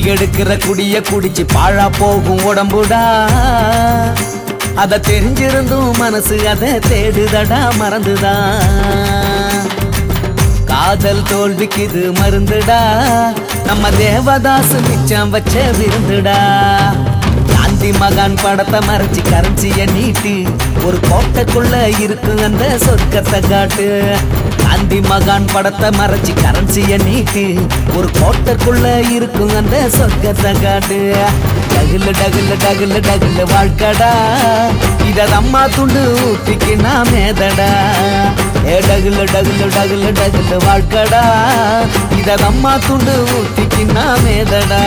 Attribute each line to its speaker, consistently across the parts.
Speaker 1: எடுக்கிற குடிய குடிச்சு பாழா போகும் உடம்புடா அத தெரிஞ்சிருந்தும் மனசு அதை தேடுதடா மறந்துதா காதல் தோல்விக்கு இது மருந்துடா நம்ம தேவதாசு மிச்சம் வச்ச விருந்துடா காந்தி மகான் படத்தை மறைச்சு கரன்சிய நீட்டு ஒரு கோட்டைக்குள்ள இருக்கும் அந்த சொர்க்கத்தை காட்டு காந்தி மகான் படத்தை மறைச்சு கரன்சிய நீட்டு ஒரு கோட்டைக்குள்ள இருக்கும் அந்த சொர்க்கத்தை காட்டு டகுல டகுல டகுல டகுல வாழ்க்கடா இத அம்மா துண்டு ஊத்திக்கு நான் மேதடா ஏ டகுல டகுல டகுல டகுல வாழ்க்கடா இத அம்மா துண்டு ஊத்திக்கு நான் மேதடா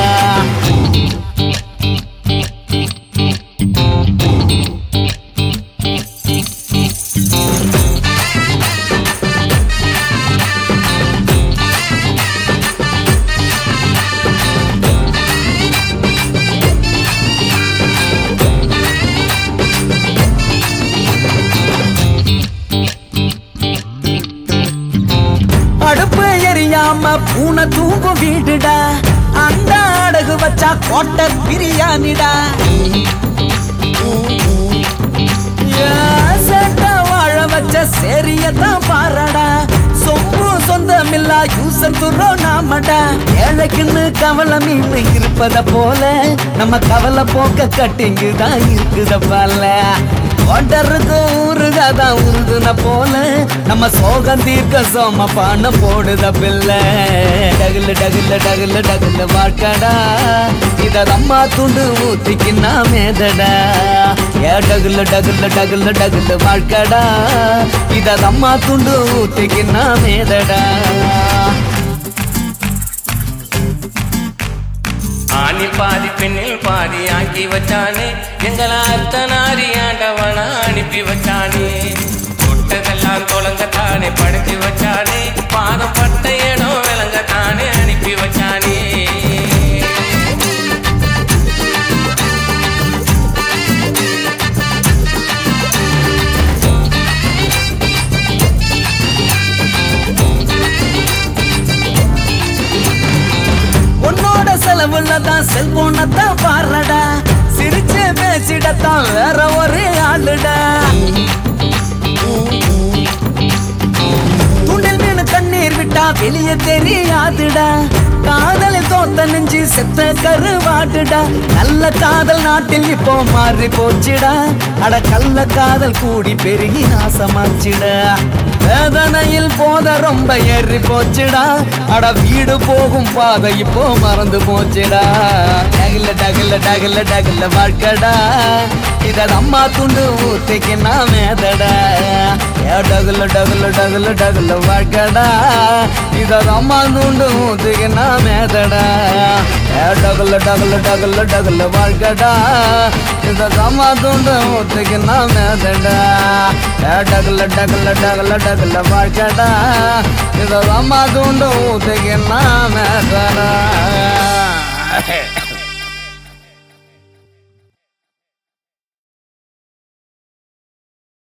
Speaker 1: அடுப்பு எரியாம பூனை தூங்கும் வீடுடா அந்த அடகு வச்சா கோட்டை பிரியாணிடா ஏசட்ட வாழ வச்ச சேரியத்தான் பாரடா சொம்பு சொந்தமில்லா யூசர் துறோ நாமடா ஏழைக்குன்னு கவலை மீன் இருப்பத போல நம்ம கவலை போக்க கட்டிங்கு தான் இருக்குத போல ஓட்டருக்கு ஊருகாதான் உருதுன போல நம்ம சோகம் தீர்க்க சோம பான போடுத பிள்ளை டகுல டகுல டகுல டகுல வாழ்க்கடா இத அம்மா துண்டு ஊத்திக்கு நான் மேதடா ஏ டகுல டகுல டகுல டகுல வாழ்க்கடா இத அம்மா துண்டு ஊத்திக்கு நான் மேதடா
Speaker 2: ஆணில் பாதி பெண்ணில் பாதி ஆக்கி வச்சானே எங்களை அர்த்தனாரி ஆண்டவனா அனுப்பி வச்சானே தொட்டதெல்லாம் தொலங்கத்தானே படைச்சு வச்சானே பாதம் பட்ட இடம் விளங்கத்தானே அனுப்பி வச்சானே
Speaker 1: உன்னோட செலவுல தான் செல்போனை தான் பாருடா சிரிச்சு பேசிடத்தான் வேற ஒரு ஆளுடா துண்டில் மீன் தண்ணீர் விட்டா வெளியே தெரியாதுடா காதலில் தோத்த நெஞ்சு செத்த கருவாட்டுடா நல்ல காதல் நாட்டில் இப்போ மாறி போச்சுடா அட கள்ள காதல் கூடி பெருகி நாசமாச்சுடா வேதனையில் போத ரொம்ப ஏறி போச்சுடா அட வீடு போகும் பாதை இப்போ மறந்து போச்சுடா டகுல டகுல டகுல டகுல வாழ்க்கடா இத அம்மா துண்டு ஊத்திக்கு நான் மேதடா ஏ டகுல டகுல டகுல டகுல வாழ்க்கடா இத அம்மா துண்டு ஊத்திக்கு நான் மேதடா ஏ டகுல டகுல டகுல டகுல வாழ்க்கடா இத அம்மா துண்டு ஊத்திக்கு நான் மேதடா ஏ டகுல டகுல டகுல டகுல வாழ்க்கடா இத அம்மா துண்டு ஊத்திக்கு நான் மேதடா